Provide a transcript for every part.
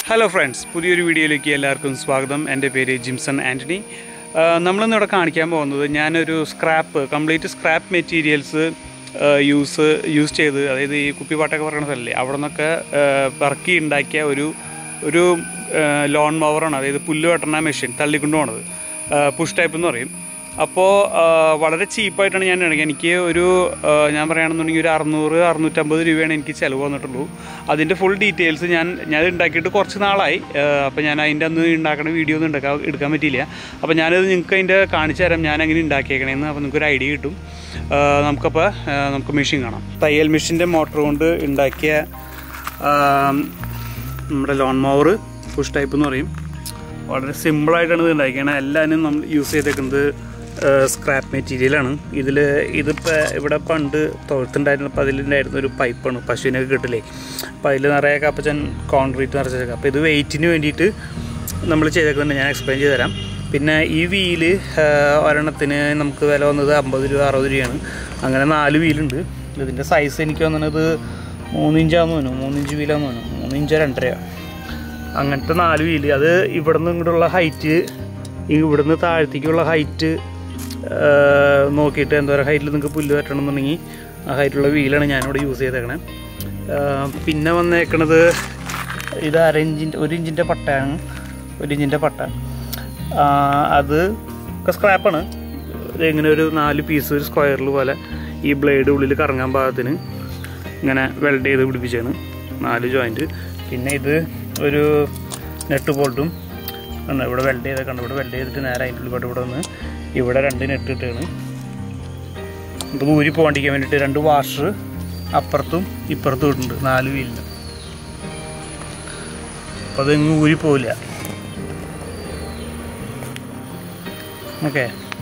hello friends പുതിയൊരു വീഡിയോയിലേക്ക് എല്ലാവർക്കും സ്വാഗതം എൻ്റെ പേര് ജിംസൺ ആൻ്റണി നമ്മളിന്ന് ഇവിടെ കാണിക്കാൻ പോകുന്നത് ഞാനൊരു scrap complete scrap materials use use ചെയ്ത് അതായത് ഈ കുപ്പിപ്പാട്ടൊക്കെ പറയുന്ന സ്ഥലല്ലേ അവിടെ നിന്നൊക്കെ പറക്കി ഉണ്ടാക്കിയ ഒരു ഒരു ലോൺ മവറാണ് അതായത് പുല്ല് വെട്ടണ മെഷീൻ തള്ളിക്കൊണ്ട് പോണത് പുഷ് ടൈപ്പ് എന്ന് പറയും അപ്പോൾ വളരെ ചീപ്പായിട്ടാണ് ഞാൻ ഇറങ്ങി എനിക്ക് ഒരു ആ, ഞാൻ പറയുകയാണെന്നുണ്ടെങ്കിൽ ഒരു അറുന്നൂറ് അറുന്നൂറ്റമ്പത് രൂപയാണ് എനിക്ക് ചിലവ് വന്നിട്ടുള്ളൂ അതിൻ്റെ ഫുൾ ഡീറ്റെയിൽസ് ഞാൻ ഞാൻ ഉണ്ടാക്കിയിട്ട് കുറച്ച് നാളായി അപ്പോൾ ഞാൻ അതിൻ്റെ അന്ന് ഉണ്ടാക്കുന്ന വീഡിയോ ഒന്നും എടുക്കാൻ എടുക്കാൻ പറ്റിയില്ല അപ്പോൾ ഞാനത് നിങ്ങൾക്ക് അതിൻ്റെ കാണിച്ചു തരാം ഞാൻ എങ്ങനെ ഉണ്ടാക്കിയേക്കണേന്ന് അപ്പോൾ നിങ്ങൾക്ക് ഒരു ഐഡിയ കിട്ടും ആ, നമുക്കപ്പോൾ ആ, നമുക്ക് മെഷീൻ കാണാം തയ്യൽ മെഷീൻ്റെ മോട്ടർ കൊണ്ട് ഉണ്ടാക്കിയ ആ, നമ്മുടെ ലോൺ മോവർ പുഷ് ടൈപ്പ് എന്ന് പറയും വളരെ സിമ്പിളായിട്ടാണ് ഇത് ഉണ്ടാക്കിയത് എല്ലാവരും നമ്മൾ യൂസ് ചെയ്തേക്കുന്നത് സ്ക്രാപ്പ് മെറ്റീരിയലാണ് ഇതിൽ ഇതിപ്പോൾ ഇവിടെ പണ്ട് തൊഴുത്തുണ്ടായിരുന്നപ്പോൾ അതിലുണ്ടായിരുന്ന ഒരു പൈപ്പാണ് പശുവിനൊക്കെ കിട്ടില്ലേ അപ്പോൾ അതിൽ നിറയെ കപ്പച്ചൻ കോൺക്രീറ്റ് നിറച്ചേക്കാം അപ്പോൾ ഇത് വെയിറ്റിന് വേണ്ടിയിട്ട് നമ്മൾ ചെയ്തേക്കുന്നുണ്ട് ഞാൻ എക്സ്പ്ലെയിൻ ചെയ്ത് തരാം പിന്നെ ഈ വീല് ഒരെണ്ണത്തിന് നമുക്ക് വില വന്നത് അമ്പത് രൂപ അറുപത് രൂപയാണ് അങ്ങനെ നാല് വീലുണ്ട് ഇതിൻ്റെ സൈസ് എനിക്ക് വന്നത് മൂന്നിഞ്ചാന്ന് തോന്നുന്നു മൂന്നിഞ്ച് വീലാന്ന് തോന്നുന്നു മൂന്നിഞ്ച് രണ്ടരയാണ് അങ്ങനത്തെ നാല് വീല് അത് ഇവിടെ നിന്ന് ഇങ്ങോട്ടുള്ള ഹൈറ്റ് ഇവിടുന്ന് താഴത്തേക്കുള്ള ഹൈറ്റ് നോക്കിയിട്ട് എന്തോരം ഹൈറ്റിൽ നിങ്ങൾക്ക് പുല്ല് വെട്ടണമെന്നുണ്ടെങ്കിൽ ആ ഹൈറ്റുള്ള വീലാണ് ഞാനിവിടെ യൂസ് ചെയ്തേക്കണേ ആ, പിന്നെ വന്നേക്കണത് ഇത് അര ഇഞ്ചിൻ്റെ ഒരു ഇഞ്ചിൻ്റെ പട്ടയാണ് ഒരു ഇഞ്ചിൻ്റെ പട്ട ആ, അത് ഒക്കെ സ്ക്രാപ്പാണ് ഇങ്ങനെ ഒരു നാല് പീസ് ഒരു സ്ക്വയറിൽ പോലെ ഈ ബ്ലേഡ് ഉള്ളിൽ കറങ്ങാൻ പാകത്തിന് ഇങ്ങനെ വെൽഡ് ചെയ്ത് പിടിപ്പിച്ചാണ് നാല് ജോയിൻറ്റ് പിന്നെ ഇത് ഒരു നെട്ട് ബോൾട്ടും ഉണ്ട് ഇവിടെ വെൽഡ് ചെയ്ത കണ്ട് ഇവിടെ വെൽഡ് ചെയ്തിട്ട് നേരെ അതിൻ്റെ ഉള്ളിൽ ഇവിടെ വന്ന് ഇവിടെ രണ്ട് നെറ്റ് ഇട്ടാണ് ഇത് ഊരി പോകാണ്ടിരിക്കാൻ വേണ്ടിയിട്ട് രണ്ട് വാഷർ അപ്പുറത്തും ഇപ്പുറത്തും ഇട്ടുണ്ട് നാല് വീലിന് അപ്പോൾ അത് ഇങ്ങ് ഊരി പോവില്ല ഓക്കെ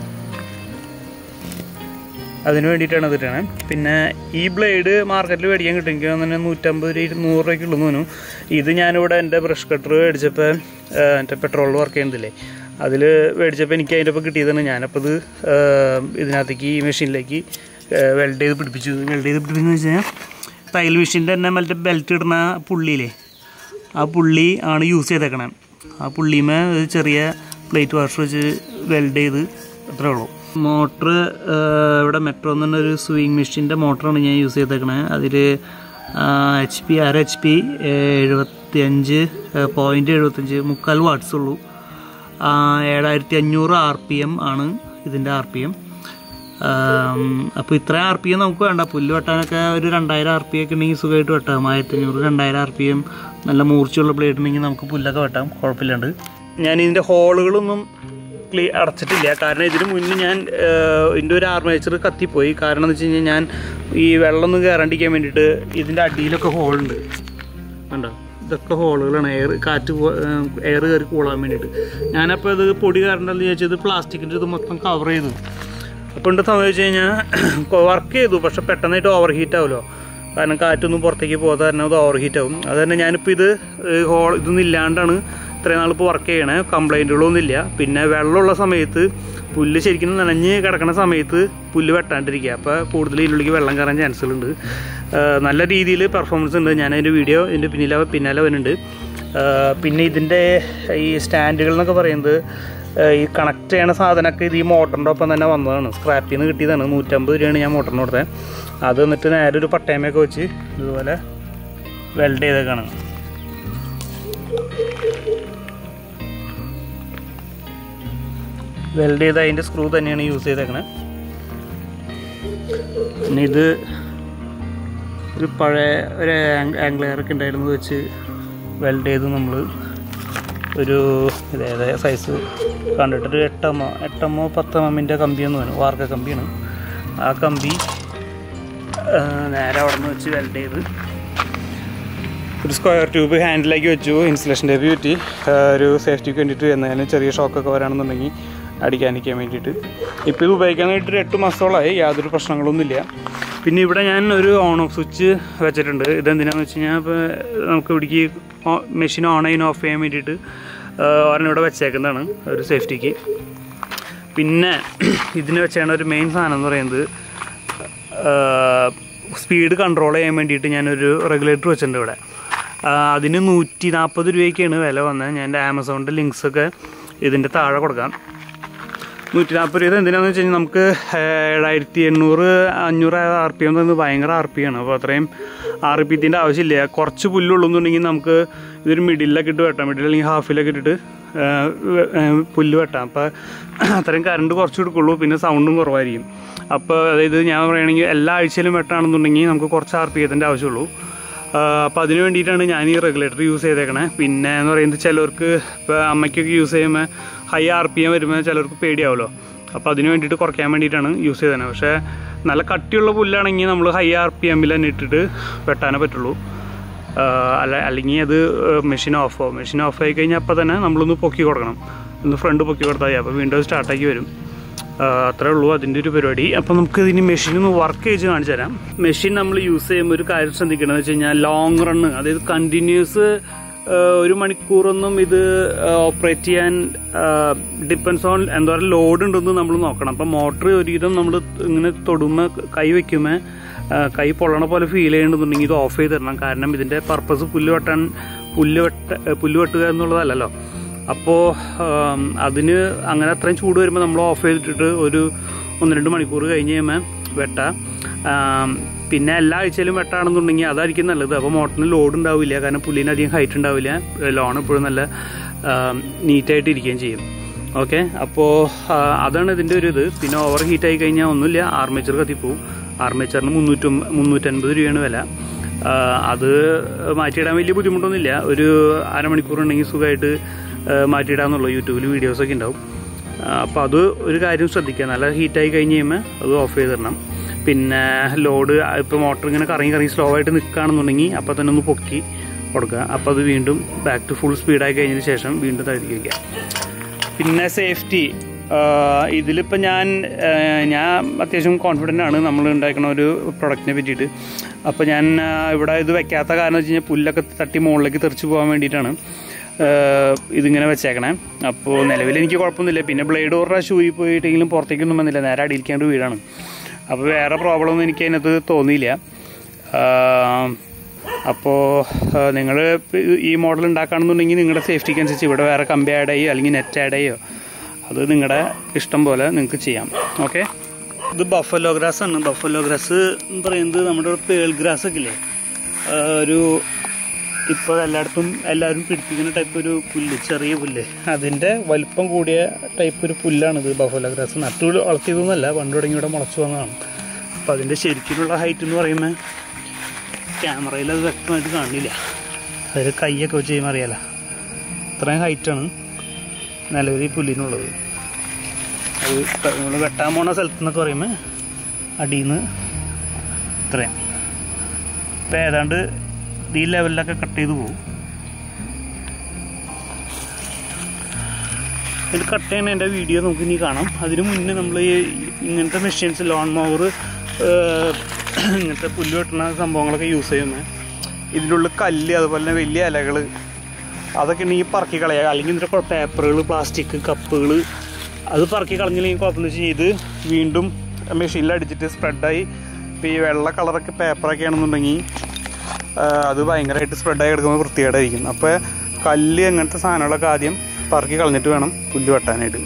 അതിന് വേണ്ടിയിട്ടാണ് ഇതിട്ടാണ് പിന്നെ ഈ ബ്ലേഡ് മാർക്കറ്റിൽ മേടിക്കാൻ കിട്ടും എനിക്ക് തന്നെ നൂറ്റമ്പത് രൂപ നൂറ് രൂപയ്ക്കുള്ളൂ തോന്നുന്നു ഇത് ഞാനിവിടെ എൻ്റെ ബ്രഷ് കട്ടർ മേടിച്ചപ്പോൾ എൻ്റെ പെട്രോളിൽ വർക്ക് ചെയ്യുന്നില്ലേ അതിൽ മേടിച്ചപ്പോൾ എനിക്ക് അതിൻ്റെ ഒപ്പം കിട്ടിയതാണ് ഞാനപ്പോൾ ഇത് ആ, ഇതിനകത്തേക്ക് ഈ മെഷീനിലേക്ക് വെൽഡ് ചെയ്ത് പിടിപ്പിച്ചു വെൽഡ് ചെയ്ത് പിടിപ്പിച്ചെന്ന് വെച്ച് കഴിഞ്ഞാൽ തയ്യൽ മെഷീൻ്റെ തന്നെ മറ്റേ ബെൽറ്റ് ഇടുന്ന പുള്ളിയില്ലേ ആ പുള്ളി ആണ് യൂസ് ചെയ്തേക്കണേ ആ പുള്ളിമേ ഒരു ചെറിയ പ്ലേറ്റ് വാഷ് വെച്ച് വെൽഡ് ചെയ്ത് അത്രേ ഉള്ളൂ മോട്ടർ ഇവിടെ മെട്രോ എന്ന് പറഞ്ഞ ഒരു സ്വിങ് മെഷീൻ്റെ മോട്ടറാണ് ഞാൻ യൂസ് ചെയ്തേക്കണേ അതിൽ എച്ച് പി അര എച്ച് പി എഴുപത്തിയഞ്ച് പോയിൻറ്റ് എഴുപത്തഞ്ച് മുക്കാൽ വാട്ട്സ് ഉള്ളൂ ആ, ഏഴായിരത്തി അഞ്ഞൂറ് ആർ പി എം ആണ് ഇതിൻ്റെ ആർ പി എം അപ്പോൾ ഇത്രയും ആർ പി എം നമുക്ക് വേണ്ട പുല്ല് വെട്ടാനൊക്കെ ഒരു രണ്ടായിരം ആർ പി ഒക്കെ ഉണ്ടെങ്കിൽ സുഖമായിട്ട് വെട്ടാം ആയിരത്തി അഞ്ഞൂറ് രണ്ടായിരം ആർ പി എം നല്ല മൂർച്ചയുള്ള ബ്ലേഡ് ഉണ്ടെങ്കിൽ നമുക്ക് പുല്ലൊക്കെ വെട്ടാം കുഴപ്പമില്ലാണ്ട് ഞാൻ ഇതിൻ്റെ ഹോളുകളൊന്നും ക്ലീ അടച്ചിട്ടില്ല കാരണം ഇതിന് മുന്നേ ഞാൻ ഏഹ്, ഇതിൻ്റെ ഒരു ആർമേച്ചർ കത്തിപ്പോയി കാരണം എന്ന് വെച്ച് കഴിഞ്ഞാൽ ഞാൻ ഈ വെള്ളമൊന്നും കയറാണ്ടിരിക്കാൻ വേണ്ടിയിട്ട് ഇതിൻ്റെ അടിയിലൊക്കെ ഹോളുണ്ട് കണ്ടോ ഇതൊക്കെ ഹോളുകളാണ് എയർ കാറ്റ് എയർ കയറി കൂളാൻ വേണ്ടിയിട്ട് ഞാനപ്പോൾ ഇത് പൊടി കാരണമല്ല ചോദിച്ചത് പ്ലാസ്റ്റിക്കിൻ്റെ ഇത് മൊത്തം കവർ ചെയ്തു അപ്പോൾ എന്താ സംഭവിച്ചു കഴിഞ്ഞാൽ വർക്ക് ചെയ്തു പക്ഷെ പെട്ടെന്നായിട്ട് ഓവർ ഹീറ്റ് ആവുമല്ലോ കാരണം കാറ്റൊന്നും പുറത്തേക്ക് പോകാതെ തന്നെ അത് ഓവർ ഹീറ്റ് ആവും അത് തന്നെ ഞാനിപ്പോൾ ഇത് ഹോൾ ഇതൊന്നും ഇല്ലാണ്ടാണ് ഇത്രയും നാളിപ്പോൾ വർക്ക് ചെയ്യണേ കംപ്ലൈൻറ്റുകളൊന്നും ഇല്ല പിന്നെ വെള്ളമുള്ള സമയത്ത് പുല്ല് ശരിക്കും നനഞ്ഞ് കിടക്കുന്ന സമയത്ത് പുല്ല് വെട്ടാണ്ടിരിക്കുക അപ്പോൾ കൂടുതൽ ഇതിനുള്ളിലേക്ക് വെള്ളം കയറാൻ ചാൻസുകളുണ്ട് നല്ല രീതിയിൽ പെർഫോമൻസ് ഉണ്ട് ഞാൻ അതിൻ്റെ വീഡിയോ ഇതിൻ്റെ പിന്നിലെ പിന്നാലെ വരുന്നുണ്ട് ആ, പിന്നെ ഇതിൻ്റെ ഈ സ്റ്റാൻഡുകൾ എന്നൊക്കെ പറയുന്നത് ആ, ഈ കണക്ട് ചെയ്യണ സാധനമൊക്കെ ഇത് ഈ മോട്ടറിൻ്റെ ഒപ്പം തന്നെ വന്നതാണ് സ്ക്രാപ്പിൽ നിന്ന് കിട്ടിയതാണ് നൂറ്റമ്പത് രൂപയാണ് ഞാൻ മോട്ടറിന് കൊടുത്തത് അത് എന്നിട്ട് നേരെ ഒരു പട്ടയമൊക്കെ വെച്ച് ഇതുപോലെ വെൽഡ് ചെയ്തേക്കാണ് വെൽഡ് ചെയ്ത അതിൻ്റെ സ്ക്രൂ തന്നെയാണ് യൂസ് ചെയ്തേക്കണേ പിന്നെ ഇത് ഒരു പഴയ ഒരു ആംഗ്ലെയറൊക്കെ ഉണ്ടായിരുന്നു വെച്ച് വെൽഡ് ചെയ്ത് നമ്മൾ ഒരു ഇതേതേ സൈസ് കണ്ടിട്ടൊരു എട്ടമ്മോ എട്ടമ്മോ പത്തമ്മിൻ്റെ കമ്പിയെന്ന് തോന്നുന്നു വാർക്ക കമ്പിയാണ് ആ കമ്പി ആ, നേരെ അവിടെ നിന്ന് വെച്ച് വെൽഡ് ചെയ്ത് ഒരു സ്ക്വയർ ട്യൂബ് ഹാൻഡിലേക്ക് വെച്ചു ഇൻസുലേഷൻ ടേപ്പ് ചുറ്റി ആ, ഒരു സേഫ്റ്റിക്ക് വേണ്ടിയിട്ട് എന്നാലും ചെറിയ ഷോക്കൊക്കെ വരാണെന്നുണ്ടെങ്കിൽ അടിക്കാനിരിക്കാൻ വേണ്ടിയിട്ട് ഇപ്പോൾ ഇത് ഉപയോഗിക്കാനായിട്ട് ഒരു എട്ട് മാസത്തോളമായി യാതൊരു പ്രശ്നങ്ങളൊന്നുമില്ല പിന്നെ ഇവിടെ ഞാൻ ഒരു ഓൺ ഓഫ് സ്വിച്ച് വെച്ചിട്ടുണ്ട് ഇതെന്തിനാന്ന് വെച്ച് കഴിഞ്ഞാൽ ഇപ്പോൾ നമുക്ക് ഇവിടേക്ക് മെഷീൻ ഓൺ ചെയ്യാൻ ഓഫ് ചെയ്യാൻ വേണ്ടിയിട്ട് ആ, ഒരെണ്ണം ഇവിടെ വെച്ചേക്കുന്നതാണ് ഒരു സേഫ്റ്റിക്ക് പിന്നെ ഇതിന് വെച്ചാണ് ഒരു മെയിൻ സാധനം എന്ന് പറയുന്നത് സ്പീഡ് കൺട്രോൾ ചെയ്യാൻ വേണ്ടിയിട്ട് ഞാനൊരു റെഗുലേറ്റർ വെച്ചിട്ടുണ്ട് ഇവിടെ ആ, അതിന് നൂറ്റി നാൽപ്പത് രൂപയ്ക്കാണ് വില വന്നത് ഞാൻ എൻ്റെ ആമസോണിൻ്റെ ലിങ്ക്സൊക്കെ ഇതിൻ്റെ താഴെ കൊടുക്കാം നൂറ്റി നാൽപ്പത് രൂപ എന്തിനാണെന്ന് വെച്ച് കഴിഞ്ഞാൽ നമുക്ക് ഏഴായിരത്തി എണ്ണൂറ് അഞ്ഞൂറ് ആർ പി എം തന്നത് ഭയങ്കര ആർ പി ആണ് അപ്പോൾ അത്രയും ആർ പി ത്തിൻ്റെ ആവശ്യമില്ല കുറച്ച് പുല്ലുള്ളൂ എന്നുണ്ടെങ്കിൽ നമുക്ക് ഇതൊരു മിഡിലൊക്കെ ഇട്ട് വെട്ടാം മിഡിൽ അല്ലെങ്കിൽ ഹാഫിലൊക്കെ ഇട്ടിട്ട് ആ, വെ- ആ, പുല്ല് വെട്ടാം അപ്പോൾ അത്രയും കറണ്ട് കുറച്ച് എടുക്കുള്ളൂ പിന്നെ സൗണ്ടും കുറവായിരിക്കും അപ്പോൾ അതായത് ഞാൻ പറയുകയാണെങ്കിൽ എല്ലാ ആഴ്ചയിലും വെട്ടാണെന്നുണ്ടെങ്കിൽ നമുക്ക് കുറച്ച് ആർ പി എത്തിൻ്റെ ആവശ്യമുള്ളൂ അപ്പോൾ അതിന് വേണ്ടിയിട്ടാണ് ഞാൻ ഈ റെഗുലേറ്റർ യൂസ് ചെയ്തേക്കണേ പിന്നെ എന്ന് പറയുന്നത് ചിലർക്ക് ഇപ്പോൾ അമ്മയ്ക്കൊക്കെ യൂസ് ചെയ്യുമ്പോൾ ഹൈ ആർ പി എം വരുമ്പോൾ ചിലർക്ക് പേടിയാവുമല്ലോ അപ്പോൾ അതിന് വേണ്ടിയിട്ട് കുറയ്ക്കാൻ വേണ്ടിയിട്ടാണ് യൂസ് ചെയ്തത് പക്ഷേ നല്ല കട്ടിയുള്ള പുല്ലാണെങ്കിൽ നമ്മൾ ഹൈ ആർ പി എമ്മിൽ തന്നെ ഇട്ടിട്ട് വെട്ടാനേ പറ്റുള്ളൂ ആഹ് അല്ല അല്ലെങ്കിൽ അത് മെഷീൻ ഓഫ് ആവും മെഷീൻ ഓഫ് ആയി കഴിഞ്ഞാൽ അപ്പോൾ തന്നെ നമ്മളൊന്ന് പൊക്കി കൊടുക്കണം ഒന്ന് ഫ്രണ്ട് പൊക്കി കൊടുത്താൽ മതി അപ്പോൾ വീണ്ടും സ്റ്റാർട്ടാക്കി വരും ആഹ് അത്രേ ഉള്ളൂ അതിൻ്റെ ഒരു പരിപാടി അപ്പോൾ നമുക്ക് ഇതിന് മെഷീൻ ഒന്ന് വർക്ക് ചെയ്ത് കാണിച്ചു തരാം മെഷീൻ നമ്മൾ യൂസ് ചെയ്യുമ്പോൾ ഒരു കാര്യം ശ്രദ്ധിക്കണമെന്ന് വെച്ച് കഴിഞ്ഞാൽ ലോങ് റണ്ണ് അതായത് കണ്ടിന്യൂസ് ഒരു മണിക്കൂറൊന്നും ഇത് ഓപ്പറേറ്റ് ചെയ്യാൻ ഡിപ്പെൻസ് ഓൺ എന്താ പറയുക ലോഡ് ഉണ്ടെന്ന് നമ്മൾ നോക്കണം അപ്പം മോട്ടർ ഒരുവിധം നമ്മൾ ഇങ്ങനെ തൊടുമ്പോൾ കൈ വയ്ക്കുമ്പോൾ കൈ പൊള്ളണ പോലെ ഫീൽ ചെയ്യണമെന്നുണ്ടെങ്കിൽ ഇത് ഓഫ് ചെയ്ത് തരണം കാരണം ഇതിൻ്റെ പർപ്പസ് പുല്ല് വെട്ടാൻ പുല്ല് വെട്ട പുല്ല് വെട്ടുക എന്നുള്ളതല്ലല്ലോ അപ്പോൾ അതിന് അങ്ങനെ അത്രയും ചൂട് വരുമ്പോൾ നമ്മൾ ഓഫ് ചെയ്തിട്ടിട്ട് ഒരു ഒന്ന് രണ്ട് മണിക്കൂർ കഴിഞ്ഞ് കഴിയുമ്പോൾ വെട്ടാം ആം, പിന്നെ എല്ലാ ആഴ്ചയിലും വെട്ടാണെന്നുണ്ടെങ്കിൽ അതായിരിക്കും നല്ലത് അപ്പോൾ മോട്ടറിന് ലോഡ് ഉണ്ടാവില്ല കാരണം പുല്ലിന് അധികം ഹൈറ്റ് ഉണ്ടാവില്ല ലോൺ എപ്പോഴും നല്ല നീറ്റായിട്ട് ഇരിക്കുകയും ചെയ്യും ഓക്കെ അപ്പോൾ അതാണ് ഇതിൻ്റെ ഒരു ഇത് പിന്നെ ഓവർ ഹീറ്റ് ആയി കഴിഞ്ഞാൽ ഒന്നുമില്ല ആർമേച്ചർ കത്തിപ്പോവും ആർമേച്ചറിന് മുന്നൂറ്റി മുന്നൂറ്റൻപത് രൂപയാണ് വില ആ, അത് മാറ്റിയിടാൻ വലിയ ബുദ്ധിമുട്ടൊന്നുമില്ല ഒരു അരമണിക്കൂർ ഉണ്ടെങ്കിൽ സുഖമായിട്ട് മാറ്റിയിടാന്നുള്ളൂ യൂട്യൂബിൽ വീഡിയോസൊക്കെ ഉണ്ടാവും അപ്പോൾ അത് ഒരു കാര്യം ശ്രദ്ധിക്കുക നല്ല ഹീറ്റായി കഴിഞ്ഞ് കഴിയുമ്പോൾ അത് ഓഫ് ചെയ്തിടണം പിന്നെ ലോഡ് ഇപ്പോൾ മോട്ടർ ഇങ്ങനെ കറങ്ങി കറങ്ങി സ്ലോ ആയിട്ട് നിൽക്കുകയാണെന്നുണ്ടെങ്കിൽ അപ്പോൾ തന്നെ ഒന്ന് പൊക്കി കൊടുക്കുക അപ്പോൾ അത് വീണ്ടും ബാക്ക് ടു ഫുൾ സ്പീഡായി കഴിഞ്ഞതിന് ശേഷം വീണ്ടും താഴ്ത്തി വയ്ക്കുക പിന്നെ സേഫ്റ്റി ഇതിലിപ്പോൾ ഞാൻ ആ, ഞാൻ അത്യാവശ്യം കോൺഫിഡൻ്റ് ആണ് നമ്മൾ ഉണ്ടാക്കുന്ന ഒരു പ്രൊഡക്റ്റിനെ പറ്റിയിട്ട് അപ്പോൾ ഞാൻ ആ, ഇവിടെ ഇത് വെക്കാത്ത കാരണം വെച്ച് കഴിഞ്ഞാൽ പുല്ലൊക്കെ തട്ടി മുകളിലേക്ക് തെറിച്ച് പോകാൻ വേണ്ടിയിട്ടാണ് ആ, ഇതിങ്ങനെ വെച്ചേക്കണേ അപ്പോൾ നിലവിൽ എനിക്ക് കുഴപ്പമൊന്നുമില്ല പിന്നെ ബ്ലേഡ് ഓർഡർ ഷൂയിൽ പോയിട്ടെങ്കിലും പുറത്തേക്കൊന്നും വന്നില്ല നേരെ അടിയിലിക്കാണ്ട് വീടാണ് അപ്പോൾ വേറെ പ്രോബ്ലം ഒന്നും എനിക്ക് അതിനകത്ത് തോന്നിയില്ല അപ്പോൾ നിങ്ങൾ ഈ മോഡൽ ഉണ്ടാക്കുകയാണെന്നുണ്ടെങ്കിൽ നിങ്ങളുടെ സേഫ്റ്റിക്ക് അനുസരിച്ച് ഇവിടെ വേറെ കമ്പി ആഡ് ചെയ്യോ അല്ലെങ്കിൽ നെറ്റ് ആഡ് ചെയ്യോ അത് നിങ്ങളുടെ ഇഷ്ടം പോലെ നിങ്ങൾക്ക് ചെയ്യാം ഓക്കെ ഇത് ബഫലോ ഗ്രാസ് ആണ് ബഫലോ ഗ്രാസ് എന്ന് പറയുന്നത് നമ്മുടെ പേൾ ഗ്രാസ് ഒക്കെ ഇല്ലേ ആ, ഒരു ഇപ്പോൾ എല്ലായിടത്തും എല്ലാവരും പിടിപ്പിക്കുന്ന ടൈപ്പ് ഒരു പുല്ല് ചെറിയ പുല്ല് അതിൻ്റെ വലിപ്പം കൂടിയ ടൈപ്പ് ഒരു പുല്ലാണിത് ബഫലോ ഗ്രാസ് നട്ടു വളർത്തിയതൊന്നുമല്ല പണ്ട് തുടങ്ങി ഇവിടെ മുളച്ചു വന്നതാണ് അപ്പോൾ അതിൻ്റെ ശരിക്കുള്ള ഹൈറ്റ് എന്ന് പറയുമ്പോൾ ക്യാമറയിൽ അത് വ്യക്തമായിട്ട് കാണില്ല അതിൽ കൈയൊക്കെ വെച്ച് കഴിയുമ്പോൾ അറിയാലോ ഇത്രയും ഹൈറ്റാണ് നിലവിൽ ഈ പുല്ലിനുള്ളത് അത് നമ്മൾ വെട്ടാൻ പോണ സ്ഥലത്ത് എന്നൊക്കെ പറയുമ്പോൾ അടിയിൽ നിന്ന് ഇത്രയും ഇപ്പം ഏതാണ്ട് ഈ ലെവലിലൊക്കെ കട്ട് ചെയ്ത് പോകും ഇത് കട്ട് ചെയ്യുന്ന എൻ്റെ വീഡിയോ നമുക്ക് ഇനി കാണാം അതിന് മുന്നേ നമ്മൾ ഈ ഇങ്ങനത്തെ മെഷീൻസ് ലോൺ മോവർ ഇങ്ങനത്തെ പുല്ല് വെട്ടുന്ന സംഭവങ്ങളൊക്കെ യൂസ് ചെയ്യുന്നത് ഇതിൻ്റെ ഉള്ളിൽ കല്ല് അതുപോലെ തന്നെ വലിയ ഇലകൾ അതൊക്കെ ഉണ്ടെങ്കിൽ പറക്കി കളയുക അല്ലെങ്കിൽ ഇതിൻ്റെ പേപ്പറുകൾ പ്ലാസ്റ്റിക് കപ്പുകൾ അത് പറക്കി കളഞ്ഞില്ലെങ്കിൽ കുഴപ്പമെന്ന് വെച്ച് കഴിഞ്ഞാൽ ഇത് വീണ്ടും മെഷീനിൽ അടിച്ചിട്ട് സ്പ്രെഡായി ഇപ്പോൾ ഈ വെള്ള കളറൊക്കെ പേപ്പറൊക്കെ ആണെന്നുണ്ടെങ്കിൽ ആ, അത് ഭയങ്കരമായിട്ട് സ്പ്രെഡായി കിടക്കുമ്പോൾ വൃത്തികേടായിരിക്കും അപ്പോൾ കല്ല് അങ്ങനത്തെ സാധനങ്ങളൊക്കെ ആദ്യം പറക്കി കളഞ്ഞിട്ട് വേണം പുല്ല് വെട്ടാനായിട്ട്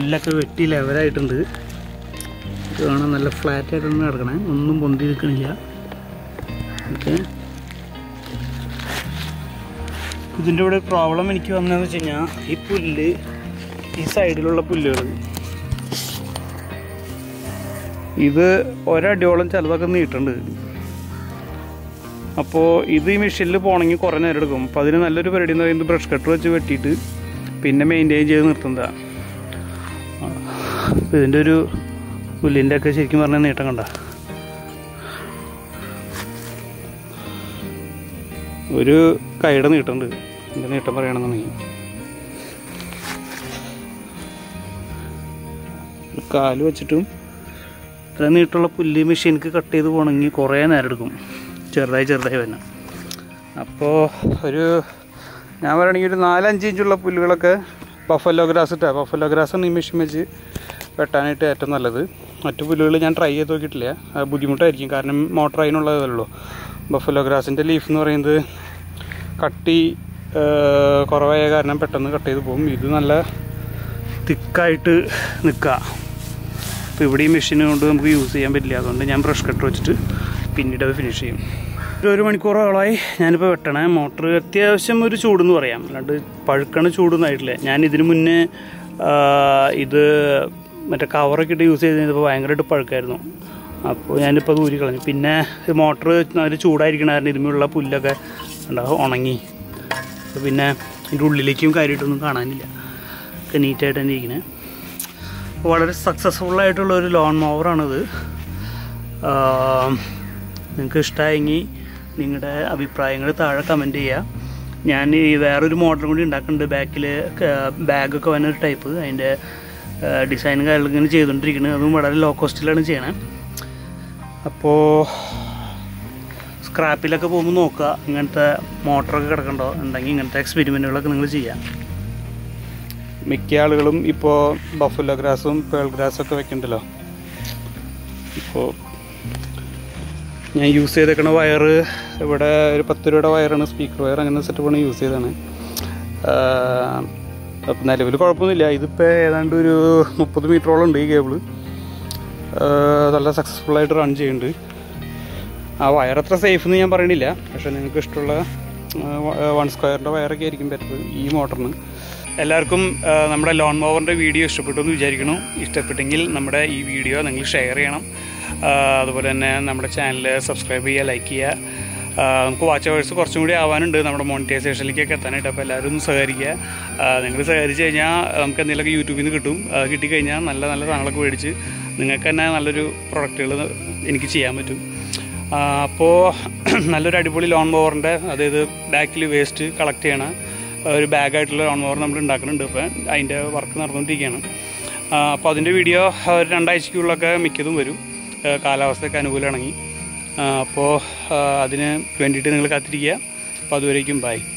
പുല്ലൊക്കെ വെട്ടി ലെവലായിട്ടുണ്ട് ഇത് കാണാൻ നല്ല ഫ്ലാറ്റ് ആയിട്ടാണ് കിടക്കണേ ഒന്നും പൊന്തി നിൽക്കണില്ല ഓക്കെ ഇതിൻ്റെ ഇവിടെ പ്രോബ്ലം എനിക്ക് വന്നതെന്ന് വെച്ച് കഴിഞ്ഞാൽ ഈ പുല്ല് ഈ സൈഡിലുള്ള പുല്ലുകൾ ഇത് ഒരടിയോളം ചിലതൊക്കെ നീട്ടുണ്ട് അപ്പോൾ ഇത് ഈ മെഷീനിൽ പോകണമെങ്കിൽ കുറേ നേരം എടുക്കും അപ്പോൾ അതിന് നല്ലൊരു പരിപാടി എന്ന് പറയുന്നത് ബ്രഷ് കട്ടർ വെച്ച് വെട്ടിയിട്ട് പിന്നെ മെയിൻറ്റെയിൻ ചെയ്ത് നിർത്തുന്നതാണ് അപ്പോൾ ഇതിൻ്റെ ഒരു പുല്ലിൻ്റെ ഒക്കെ ശരിക്കും പറഞ്ഞാൽ നീട്ടം കണ്ട ഒരു കൈയുടെ നീട്ടമുണ്ട് എൻ്റെ നീട്ടം പറയണമെന്നുണ്ടെങ്കിൽ ഒരു കാല് വെച്ചിട്ടും ഇത്ര നീട്ടമുള്ള പുല്ല് മെഷീനിക്ക് കട്ട് ചെയ്ത് പോകണമെങ്കിൽ കുറേ നേരം എടുക്കും ചെറുതായി ചെറുതായി വരണം അപ്പോൾ ഒരു ഞാൻ പറയുകയാണെങ്കിൽ ഒരു നാലഞ്ച് ഇഞ്ചുള്ള പുല്ലുകളൊക്കെ ബഫല്ലോ ഗ്രാസ് ഇട്ടാ ബഫല്ലോ ഗ്രാസാണ് ഈ മെഷീൻ വെച്ച് വെട്ടാനായിട്ട് ഏറ്റവും നല്ലത് മറ്റു പുല്ലുകൾ ഞാൻ ട്രൈ ചെയ്ത് നോക്കിയിട്ടില്ല അത് ബുദ്ധിമുട്ടായിരിക്കും കാരണം മോട്ടർ അതിനുള്ളതല്ലോ ബഫല്ലോ ഗ്രാസിൻ്റെ ലീഫ് എന്ന് പറയുന്നത് കട്ടി ആ, കുറവായ കാരണം പെട്ടെന്ന് കട്ട് ചെയ്ത് പോകും ഇത് നല്ല തിക്കായിട്ട് നിൽക്കുക അപ്പോൾ ഇവിടെ ഈ മെഷീൻ കൊണ്ട് നമുക്ക് യൂസ് ചെയ്യാൻ പറ്റില്ല അതുകൊണ്ട് ഞാൻ ബ്രഷ് കട്ടർ വെച്ചിട്ട് പിന്നീട് അത് ഫിനിഷ് ചെയ്യും ഒരു ഒരു മണിക്കൂറോളമായി ഞാനിപ്പോൾ വെട്ടണേ മോട്ടർ അത്യാവശ്യം ഒരു ചൂടെന്ന് പറയാം അല്ലാണ്ട് പഴുക്കണ ചൂടൊന്നും ആയിട്ടില്ല ഞാൻ ഇതിന് മുന്നേ ആ, ഇത് മറ്റേ കവറൊക്കെ ഇട്ട് യൂസ് ചെയ്ത് കഴിഞ്ഞപ്പോൾ ഭയങ്കരമായിട്ട് പഴുക്കായിരുന്നു അപ്പോൾ ഞാനിപ്പോൾ അത് ഊരി കളഞ്ഞു പിന്നെ മോട്ടർ നല്ല ചൂടായിരിക്കണ കാരണം ഇതിനുള്ള പുല്ലൊക്കെ ഉണ്ടാവും ഉണങ്ങി അപ്പോൾ പിന്നെ ഇതിൻ്റെ ഉള്ളിലേക്കും കാര്യമായിട്ടൊന്നും കാണാനില്ല ഒക്കെ നീറ്റായിട്ട് തന്നെ ഇരിക്കണേ വളരെ സക്സസ്ഫുൾ ആയിട്ടുള്ള ഒരു ലോൺ മോവറാണിത് നിങ്ങൾക്ക് ഇഷ്ടമായെങ്കിൽ നിങ്ങളുടെ അഭിപ്രായങ്ങൾ താഴെ കമൻറ്റ് ചെയ്യുക ഞാൻ ഈ വേറൊരു മോഡൽ കൂടി ഉണ്ടാക്കുന്നുണ്ട് ബാക്കിൽ ബാഗൊക്കെ വന്ന ഒരു ടൈപ്പ് അതിൻ്റെ ഡിസൈനും കാര്യങ്ങളൊക്കെ ഇങ്ങനെ ചെയ്തുകൊണ്ടിരിക്കുന്നത് അതും വളരെ ലോ കോസ്റ്റിലാണ് ചെയ്യണേ അപ്പോൾ സ്ക്രാപ്പിലൊക്കെ പോകുമ്പോൾ നോക്കുക ഇങ്ങനത്തെ മോട്ടറൊക്കെ കിടക്കണ്ടോ ഉണ്ടെങ്കിൽ ഇങ്ങനത്തെ എക്സ്പെരിമെൻറ്റുകളൊക്കെ നിങ്ങൾ ചെയ്യാം മിക്ക ആളുകളും ഇപ്പോൾ ബഫല്ലോ ഗ്രാസും പേൾ ഗ്രാസും ഒക്കെ വെക്കണ്ടല്ലോ ഇപ്പോൾ ഞാൻ യൂസ് ചെയ്തേക്കണ വയറ് ഇവിടെ ഒരു പത്ത് രൂപയുടെ വയറാണ് സ്പീക്കർ വയർ അങ്ങനെ സെറ്റപ്പാണ് യൂസ് ചെയ്തതാണ് അപ്പം നിലവിൽ കുഴപ്പമൊന്നുമില്ല ഇതിപ്പോൾ ഏതാണ്ട് ഒരു മുപ്പത് മീറ്ററോളം ഉണ്ട് ഈ കേബിള് നല്ല സക്സസ്ഫുൾ ആയിട്ട് റൺ ചെയ്യുന്നുണ്ട് ആ വയർ അത്ര സേഫ് എന്ന് ഞാൻ പറയണില്ല പക്ഷേ നിങ്ങൾക്ക് ഇഷ്ടമുള്ള വൺ സ്ക്വയറിൻ്റെ വയറൊക്കെ ആയിരിക്കും ബെറ്റർ ഈ മോട്ടറിന് എല്ലാവർക്കും ആ, നമ്മുടെ ലോൺ മോവറിൻ്റെ വീഡിയോ ഇഷ്ടപ്പെട്ടു എന്ന് വിചാരിക്കുന്നു ഇഷ്ടപ്പെട്ടെങ്കിൽ നമ്മുടെ ഈ വീഡിയോ നിങ്ങൾ ഷെയർ ചെയ്യണം ആ, അതുപോലെ തന്നെ നമ്മുടെ ചാനൽ സബ്സ്ക്രൈബ് ചെയ്യുക ലൈക്ക് ചെയ്യുക ആ, നമുക്ക് വാച്ച് അവേഴ്സ് കുറച്ചും കൂടി ആവാനുണ്ട് നമ്മുടെ മോണിറ്റൈസേഷനിലേക്കൊക്കെ എത്താനായിട്ട് അപ്പോൾ എല്ലാവരും ഒന്ന് സഹകരിക്കുക നിങ്ങൾ സഹകരിച്ച് കഴിഞ്ഞാൽ നമുക്ക് എന്തെങ്കിലുമൊക്കെ യൂട്യൂബിൽ നിന്ന് കിട്ടും ആ, കിട്ടിക്കഴിഞ്ഞാൽ നല്ല നല്ല സാധനങ്ങളൊക്കെ മേടിച്ച് നിങ്ങൾക്ക് തന്നെ നല്ലൊരു പ്രൊഡക്റ്റുകൾ എനിക്ക് ചെയ്യാൻ പറ്റും അപ്പോൾ നല്ലൊരു അടിപൊളി ലോൺ മോവറിൻ്റെ അതായത് ബാക്കിൽ വേസ്റ്റ് കളക്ട് ചെയ്യണ ഒരു ബാഗായിട്ടുള്ള ലോൺ മോവർ നമ്മൾ ഉണ്ടാക്കുന്നുണ്ട് ഇപ്പോൾ അതിൻ്റെ വർക്ക് നടന്നുകൊണ്ടിരിക്കുകയാണ് അപ്പോൾ അതിൻ്റെ വീഡിയോ ഒരു രണ്ടാഴ്ചക്കുള്ളൊക്കെ മിക്കതും വരും ആ, കാലാവസ്ഥയൊക്കെ അനുകൂലമാണെങ്കിൽ അപ്പോൾ അതിന് വേണ്ടിയിട്ട് നിങ്ങൾ കാത്തിരിക്കുക അപ്പോൾ അതുവരേക്കും ബൈ